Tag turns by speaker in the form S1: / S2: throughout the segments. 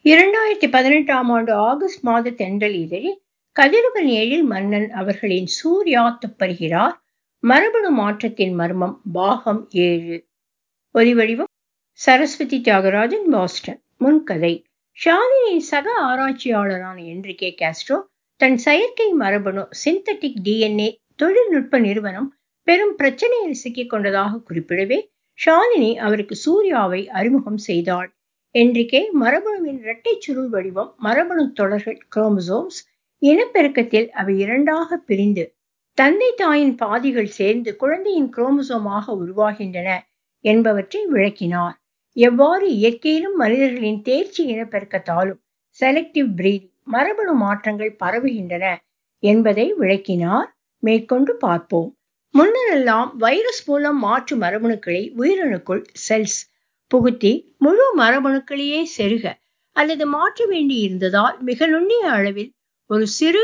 S1: இரண்டாயிரத்தி பதினெட்டாம் ஆண்டு ஆகஸ்ட் மாத தென்றல் இதழில் கதிரவன் ஏழில் மன்னன் அவர்களின் சூர்யா துப்பறிகிறார் மரபணு மாற்றத்தின் மர்மம் பாகம் ஏழு ஒலிவடிவம் சரஸ்வதி தியாகராஜன் பாஸ்டன் முன்கதை ஷாலினியின் சக ஆராய்ச்சியாளரான என்ரிகே காஸ்ட்ரோ தன் செயற்கை மரபணு சிந்தட்டிக் டிஎன்ஏ தொழில்நுட்ப நிறுவனம் பெரும் பிரச்சனையில் சிக்கிக் கொண்டதாக குறிப்பிடவே ஷாலினி அவருக்கு சூர்யாவை அறிமுகம் செய்தாள் என்ரிகே மரபணுவின் இரட்டை சுருள் வடிவம் மரபணு தொடர்கள் குரோமோசோம்ஸ் இனப்பெருக்கத்தில் அவை இரண்டாக பிரிந்து தந்தை தாயின் பாதிகள் சேர்ந்து குழந்தையின் குரோமோசோமாக உருவாகின்றன என்பவற்றை விளக்கினார் எவ்வாறு இயற்கையிலும் மனிதர்களின் தேர்ச்சி இனப்பெருக்கத்தாலும் செலக்டிவ் பிரீடிங் மரபணு மாற்றங்கள் பரவுகின்றன என்பதை விளக்கினார் மேற்கொண்டு பார்ப்போம் முன்னரெல்லாம் வைரஸ் மூலம் மாற்று மரபணுக்களை உயிரணுக்குள் செல்ஸ் புகுத்தி முழு மரபணுக்களையே செருக அல்லது மாற்ற வேண்டி இருந்ததால் மிக நுண்ணிய அளவில் ஒரு சிறு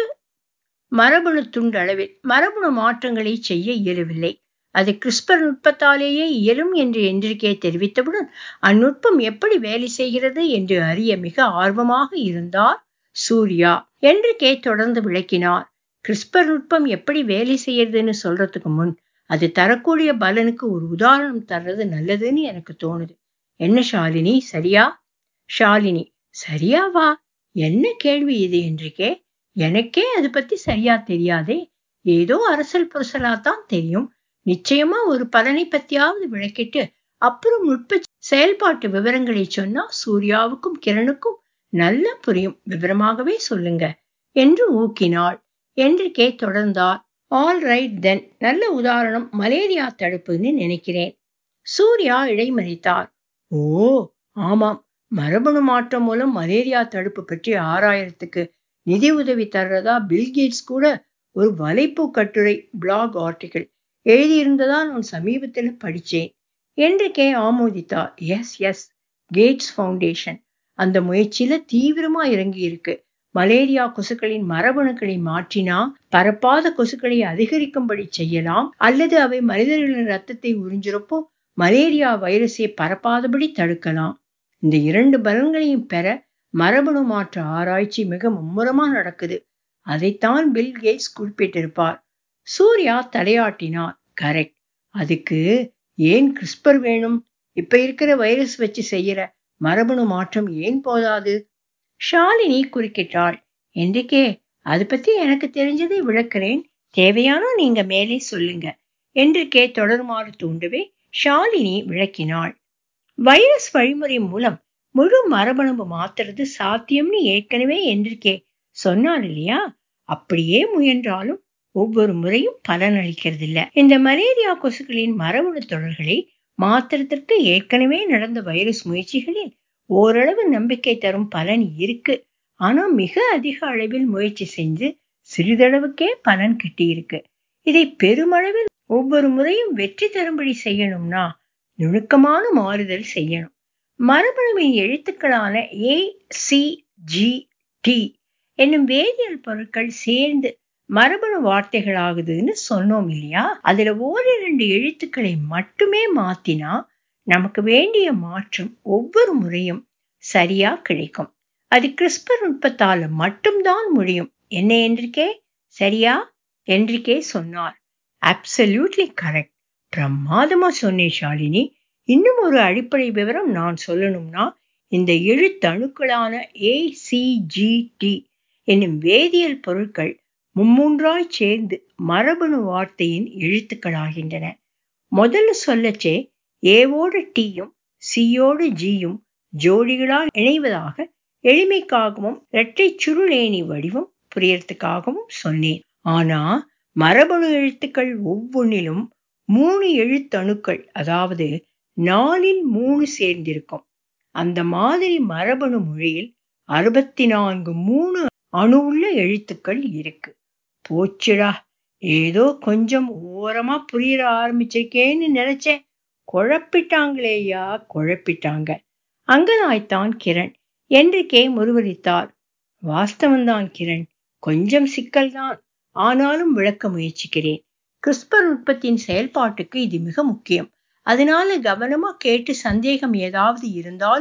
S1: மரபணு துண்டு அளவில் மரபணு மாற்றங்களை செய்ய இயலவில்லை அது கிறிஸ்பர் நுட்பத்தாலேயே இயலும் என்று என்றிருக்கே தெரிவித்தவுடன் அந்நுட்பம் எப்படி வேலை செய்கிறது என்று அறிய மிக ஆர்வமாக இருந்தார் சூர்யா என்றிருக்கே தொடர்ந்து விளக்கினார் கிறிஸ்பர் நுட்பம் எப்படி வேலை செய்யறதுன்னு சொல்றதுக்கு முன் அது தரக்கூடிய பலனுக்கு ஒரு உதாரணம் தர்றது நல்லதுன்னு எனக்கு தோணுது என்ன ஷாலினி சரியா ஷாலினி சரியாவா என்ன கேள்வி இது என்றிருக்கே எனக்கே அது பத்தி சரியா தெரியாதே ஏதோ அரசல் புரசலாத்தான் தெரியும் நிச்சயமா ஒரு பலனை பத்தியாவது விளக்கிட்டு அப்புறம் நுட்ப செயல்பாட்டு விவரங்களை சொன்னா சூர்யாவுக்கும் கிரணுக்கும் நல்ல புரியும் விவரமாகவே சொல்லுங்க என்று ஊக்கினாள் என்றிருக்கே தொடர்ந்தார் ஆல் ரைட் தென் நல்ல உதாரணம் மலேரியா தடுப்புன்னு நினைக்கிறேன் சூர்யா இடைமறித்தார் ஓ ஆமாம் மரபணு மாற்றம் மூலம் மலேரியா தடுப்பு பற்றி ஆறாயிரத்துக்கு நிதி உதவி தர்றதா பில்கேட்ஸ் கூட ஒரு வலைப்பு கட்டுரை பிளாக் ஆர்டிகிள் எழுதியிருந்ததா நான் சமீபத்தில் படிச்சேன் என்று கே ஆமோதித்தார் எஸ் எஸ் கேட்ஸ் ஃபவுண்டேஷன் அந்த முயற்சியில தீவிரமா இறங்கி இருக்கு மலேரியா கொசுக்களின் மரபணுக்களை மாற்றினா பரப்பாத கொசுக்களை அதிகரிக்கும்படி செய்யலாம் அல்லது அவை மனிதர்களின் ரத்தத்தை உறிஞ்சிறப்போ மலேரியா வைரஸை பரப்பாதபடி தடுக்கலாம் இந்த இரண்டு பலன்களையும் பெற மரபணு மாற்ற ஆராய்ச்சி மிக மும்முரமா நடக்குது அதைத்தான் பில் கேட்ஸ் குறிப்பிட்டிருப்பார் சூர்யா தலையாட்டினார் கரெக்ட் அதுக்கு ஏன் கிறிஸ்பர் வேணும் இப்ப இருக்கிற வைரஸ் வச்சு செய்யற மரபணு மாற்றம் ஏன் போதாது ஷாலினி குறுக்கிட்டாள் என்றிக்கே அது பத்தி எனக்கு தெரிஞ்சதை விளக்குறேன் தேவையானோ நீங்க மேலே சொல்லுங்க என்றிக்கே தொடருமாறு தூண்டவே ஷாலினி விளக்கினாள் வைரஸ் வழிமுறை மூலம் முழு மரபணு மாத்துறது சாத்தியம்னு ஏற்கனவே என்றிருக்கே சொன்னார் இல்லையா அப்படியே முயன்றாலும் ஒவ்வொரு முறையும் பலன் அளிக்கிறது இல்ல இந்த மலேரியா கொசுக்களின் மரபணு தொடர்களை மாத்திரத்திற்கு ஏற்கனவே நடந்த வைரஸ் முயற்சிகளில் ஓரளவு நம்பிக்கை தரும் பலன் இருக்கு ஆனா மிக அதிக அளவில் முயற்சி செஞ்சு சிறிதளவுக்கே பலன் கிட்டியிருக்கு இதை பெருமளவில் ஒவ்வொரு முறையும் வெற்றி தரும்படி செய்யணும்னா நுணுக்கமான மாறுதல் செய்யணும் மரபணுவின் எழுத்துக்களான ஏ சி ஜி டி என்னும் வேதியியல் பொருட்கள் சேர்ந்து மரபணு வார்த்தைகளாகுதுன்னு சொன்னோம் இல்லையா அதுல ஓரிரண்டு எழுத்துக்களை மட்டுமே மாத்தினா நமக்கு வேண்டிய மாற்றம் ஒவ்வொரு முறையும் சரியா கிடைக்கும் அது கிறிஸ்பர் நுட்பத்தால மட்டும்தான் முடியும் என்ன என்றிருக்கே சரியா என்றிக்கே சொன்னார் அப்சல்யூட்லி கரெக்ட் பிரமாதமா சொன்னேன் ஷாலினி இன்னும் ஒரு அடிப்படை விவரம் நான் சொல்லணும்னா இந்த எழுத்தணுக்களான ஏ சி ஜி டி என்னும் வேதியியல் பொருட்கள் மும்மூன்றாய் சேர்ந்து மரபணு வார்த்தையின் எழுத்துக்களாகின்றன முதல்ல சொல்லச்சே ஏவோடு டீயும் சியோடு ஜியும் ஜோடிகளால் இணைவதாக எளிமைக்காகவும் இரட்டை சுருளேணி வடிவம் புரியறதுக்காகவும் சொன்னேன் ஆனா மரபணு எழுத்துக்கள் ஒவ்வொன்றிலும் மூணு எழுத்தணுக்கள் அதாவது நாலில் மூணு சேர்ந்திருக்கும் அந்த மாதிரி மரபணு மொழியில் அறுபத்தி நான்கு மூணு அணுவுள்ள எழுத்துக்கள் இருக்கு போச்சுடா ஏதோ கொஞ்சம் ஓரமா புரியற ஆரம்பிச்சிருக்கேன்னு நினைச்சேன் குழப்பிட்டாங்களேயா குழப்பிட்டாங்க அங்கனாய்த்தான் கிரண் என்றிக்கே முருவரித்தார் வாஸ்தவன்தான் கிரண் கொஞ்சம் சிக்கல்தான் ஆனாலும் விளக்க முயற்சிக்கிறேன் கிறிஸ்பர் நுட்பத்தின் செயல்பாட்டுக்கு இது மிக முக்கியம் அதனால கவனமா கேட்டு சந்தேகம் ஏதாவது இருந்தாலும்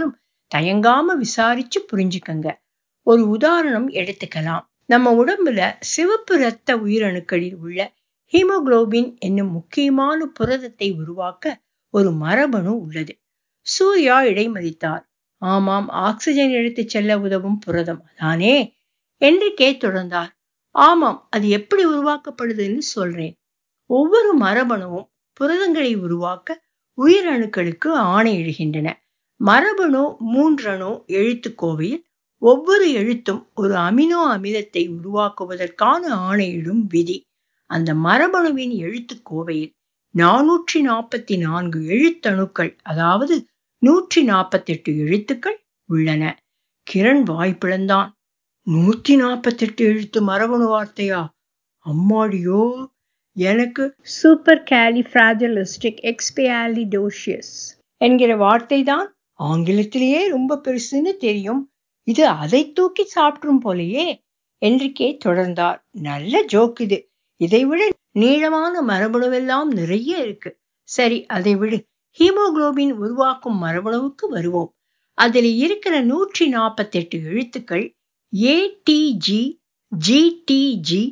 S1: தயங்காம விசாரிச்சு புரிஞ்சுக்கங்க ஒரு உதாரணம் எடுத்துக்கலாம் நம்ம உடம்புல சிவப்பு இரத்த உயிரணுக்களில் உள்ள ஹீமோகுளோபின் என்னும் முக்கியமான புரதத்தை உருவாக்க ஒரு மரபணு உள்ளது சூர்யா இடைமறித்தார் ஆமாம் ஆக்சிஜன் எடுத்துச் செல்ல உதவும் புரதம் அதானே என்று கே தொடர்ந்தார் ஆமாம் அது எப்படி உருவாக்கப்படுதுன்னு சொல்றேன் ஒவ்வொரு மரபணுவும் புரதங்களை உருவாக்க உயிரணுக்களுக்கு ஆணையிடுகின்றன மரபணு மூன்றணு எழுத்துக்கோவையில் ஒவ்வொரு எழுத்தும் ஒரு அமினோ அமிலத்தை உருவாக்குவதற்கான ஆணையிடும் விதி அந்த மரபணுவின் எழுத்துக்கோவையில் நானூற்றி நாற்பத்தி நான்கு எழுத்தணுக்கள் அதாவது நூற்றி நாற்பத்தெட்டு எழுத்துக்கள் உள்ளன கிரண் வாய்ப்பிழந்தான் நூத்தி நாற்பத்தெட்டு எழுத்து மரபணு வார்த்தையா அம்மாடியோ எனக்கு சூப்பர் கேலிஃபிராஜலிஸ்டிக் எக்ஸ்பியாலிடோஷியஸ் என்கிற வார்த்தை தான் ஆங்கிலத்திலேயே ரொம்ப பெருசுன்னு தெரியும் இது அதை தூக்கி சாப்பிட்ரும் போலையே என்றிக்கே தொடர்ந்தார் நல்ல ஜோக் இது இதை விட நீளமான மரபணுவெல்லாம் நிறைய இருக்கு சரி அதை விடு ஹீமோகுளோபின் உருவாக்கும் மரபணுவுக்கு வருவோம் அதில் இருக்கிற நூற்றி நாற்பத்தெட்டு எழுத்துக்கள் ATG GTG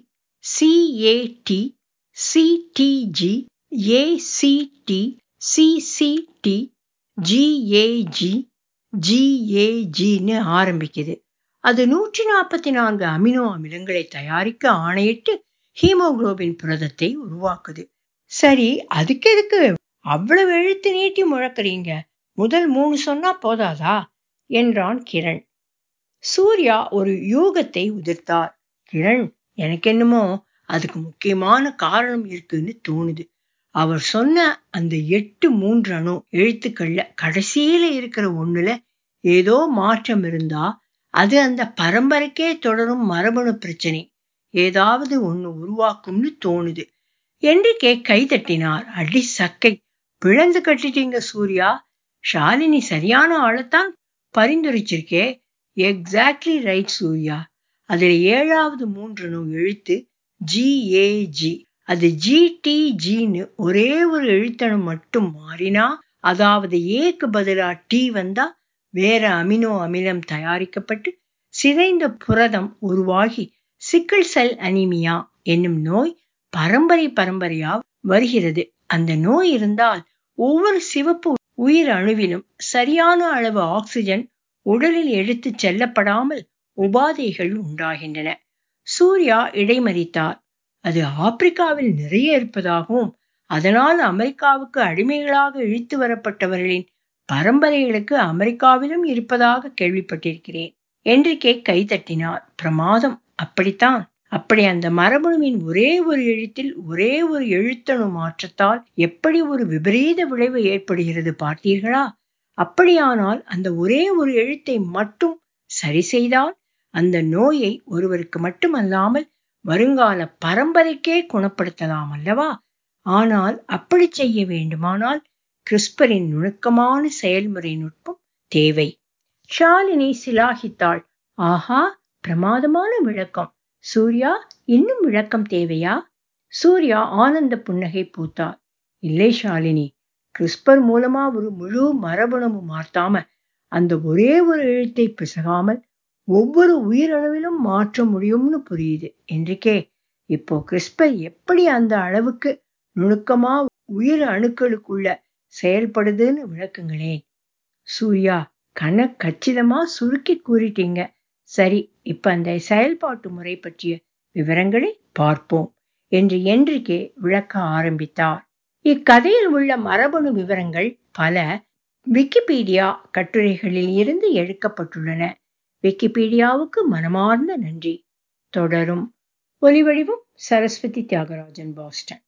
S1: CAT CTG ACT CCT GAG ஜிஏஜின்னு ஆரம்பிக்குது அது நூற்றி நாற்பத்தி நான்கு அமினோ அமிலங்களை தயாரிக்க ஆணையிட்டு ஹீமோகுளோபின் புரதத்தை உருவாக்குது சரி அதுக்கு எதுக்கு அவ்வளவு எழுத்து நீட்டி முழக்கிறீங்க முதல் மூணு சொன்னா போதாதா என்றான் கிரண் சூர்யா ஒரு யூகத்தை உதிர்த்தார் கிரண் எனக்கு என்னமோ அதுக்கு முக்கியமான காரணம் இருக்குன்னு தோணுது அவர் சொன்ன அந்த எட்டு மூன்று அணு எழுத்துக்கள்ல கடைசியில இருக்கிற ஒண்ணுல ஏதோ மாற்றம் இருந்தா அது அந்த பரம்பரைக்கே தொடரும் மரபணு பிரச்சனை ஏதாவது ஒண்ணு உருவாக்கும்னு தோணுது என்று கே கை தட்டினார் அடி சக்கை பிளந்து கட்டிட்டீங்க சூர்யா ஷாலினி சரியான ஆளைத்தான் பரிந்துரைச்சிருக்கே எக்ஸாக்ட்லி ரைட் சூர்யா அதுல ஏழாவது மூன்று எழுத்து ஜிஏஜி அது ஜிடிஜின்னு ஒரே ஒரு எழுத்தணு மட்டும் மாறினா அதாவது ஏக்கு பதிலா டி வந்தா வேற அமினோ அமிலம் தயாரிக்கப்பட்டு சிதைந்த புரதம் உருவாகி சிக்கிள் செல் அனிமியா என்னும் நோய் பரம்பரை பரம்பரையா வருகிறது அந்த நோய் இருந்தால் ஒவ்வொரு சிவப்பு உயிர் அணுவிலும் சரியான அளவு ஆக்சிஜன் உடலில் எடுத்துச் செல்லப்படாமல் உபாதைகள் உண்டாகின்றன சூர்யா இடைமறித்தார் அது ஆப்பிரிக்காவில் நிறைய இருப்பதாகவும் அதனால் அமெரிக்காவுக்கு அடிமைகளாக இழுத்து வரப்பட்டவர்களின் பரம்பரைகளுக்கு அமெரிக்காவிலும் இருப்பதாக கேள்விப்பட்டிருக்கிறேன் என்று கே கை தட்டினார் பிரமாதம் அப்படித்தான் அப்படி அந்த மரபணுவின் ஒரே ஒரு எழுத்தில் ஒரே ஒரு எழுத்தணு மாற்றத்தால் எப்படி ஒரு விபரீத விளைவு ஏற்படுகிறது பார்த்தீர்களா அப்படியானால் அந்த ஒரே ஒரு எழுத்தை மட்டும் சரி செய்தால் அந்த நோயை ஒருவருக்கு மட்டுமல்லாமல் வருங்கால பரம்பரைக்கே குணப்படுத்தலாம் அல்லவா ஆனால் அப்படி செய்ய வேண்டுமானால் கிறிஸ்பரின் நுணுக்கமான செயல்முறை நுட்பம் தேவை ஷாலினி சிலாகித்தாள் ஆஹா பிரமாதமான விளக்கம் சூர்யா இன்னும் விளக்கம் தேவையா சூர்யா ஆனந்த புன்னகை பூத்தார் இல்லை ஷாலினி கிறிஸ்பர் மூலமா ஒரு முழு மரபணுவும் மாற்றாம அந்த ஒரே ஒரு எழுத்தை பிசகாமல் ஒவ்வொரு உயிரணுவிலும் மாற்ற முடியும்னு புரியுது என்றிக்கே இப்போ கிறிஸ்பர் எப்படி அந்த அளவுக்கு நுணுக்கமா உயிர் அணுக்களுக்குள்ள செயல்படுதுன்னு விளக்குங்களேன் சூர்யா கன கச்சிதமா சுருக்கி கூறிட்டீங்க சரி இப்ப அந்த செயல்பாட்டு முறை பற்றிய விவரங்களை பார்ப்போம் என்று என்றிக்கே விளக்க ஆரம்பித்தார் இக்கதையில் உள்ள மரபணு விவரங்கள் பல விக்கிபீடியா கட்டுரைகளில் இருந்து எடுக்கப்பட்டுள்ளன விக்கிபீடியாவுக்கு மனமார்ந்த நன்றி தொடரும் ஒலிவடிவம் சரஸ்வதி தியாகராஜன் பாஸ்டன்